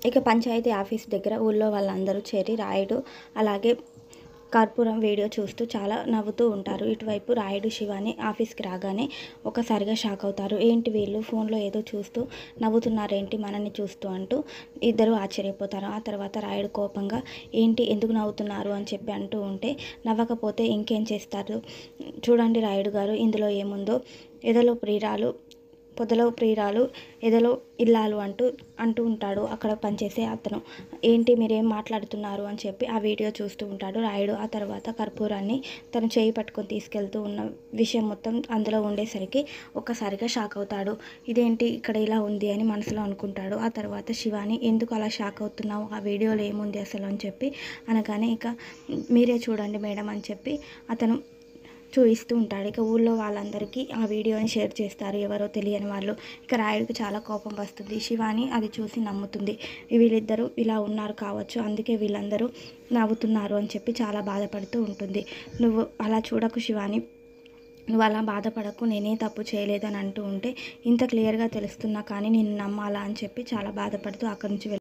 ఇక పంచాయతీ ఆఫీస్ దగ్గర ఊళ్ళో వాళ్ళందరూ చేరి రాయుడు అలాగే కర్పూరం వీడియో చూస్తూ చాలా నవ్వుతూ ఉంటారు ఇటువైపు రాయుడు శివాని ఆఫీస్కి రాగానే ఒకసారిగా షాక్ అవుతారు ఏంటి వీళ్ళు ఫోన్లో ఏదో చూస్తూ నవ్వుతున్నారేంటి మనల్ని చూస్తూ అంటూ ఇద్దరు ఆశ్చర్యపోతారు ఆ తర్వాత రాయుడు కోపంగా ఏంటి ఎందుకు నవ్వుతున్నారు అని చెప్పి అంటూ ఉంటే నవ్వకపోతే ఇంకేం చేస్తారు చూడండి రాయుడు గారు ఇందులో ఏముందో ఎదలో ప్రియురాలు పొదలో ప్రియురాలు ఎదలో ఇల్లాలు అంటూ అంటూ ఉంటాడు అక్కడ పనిచేసే అతను ఏంటి మీరేం మాట్లాడుతున్నారు అని చెప్పి ఆ వీడియో చూస్తూ ఉంటాడు రాయుడు ఆ తర్వాత కర్పూరాన్ని తను చేయి పట్టుకొని తీసుకెళ్తూ ఉన్న విషయం మొత్తం అందులో ఉండేసరికి ఒక్కసారిగా షాక్ అవుతాడు ఇదేంటి ఇక్కడ ఇలా ఉంది అని మనసులో అనుకుంటాడు ఆ తర్వాత శివాని ఎందుకు అలా షాక్ అవుతున్నావు ఆ వీడియోలో ఏముంది అసలు అని చెప్పి అనగానే ఇక మీరే చూడండి మేడం అని చెప్పి అతను చూపిస్తూ ఉంటాడు ఇక ఊళ్ళో వాళ్ళందరికీ ఆ వీడియోని షేర్ చేస్తారు ఎవరో తెలియని వాళ్ళు ఇక రాయుడికి చాలా కోపం వస్తుంది శివాని అది చూసి నమ్ముతుంది వీళ్ళిద్దరూ ఇలా ఉన్నారు కావచ్చు అందుకే వీళ్ళందరూ నవ్వుతున్నారు అని చెప్పి చాలా బాధపడుతూ ఉంటుంది నువ్వు అలా చూడకు శివాని నువ్వు అలా బాధపడకు నేనే తప్పు చేయలేదని అంటూ ఉంటే ఇంత క్లియర్గా తెలుస్తున్నా కానీ నేను నమ్మాలా అని చెప్పి చాలా బాధపడుతూ అక్కడి నుంచి వెళ్ళి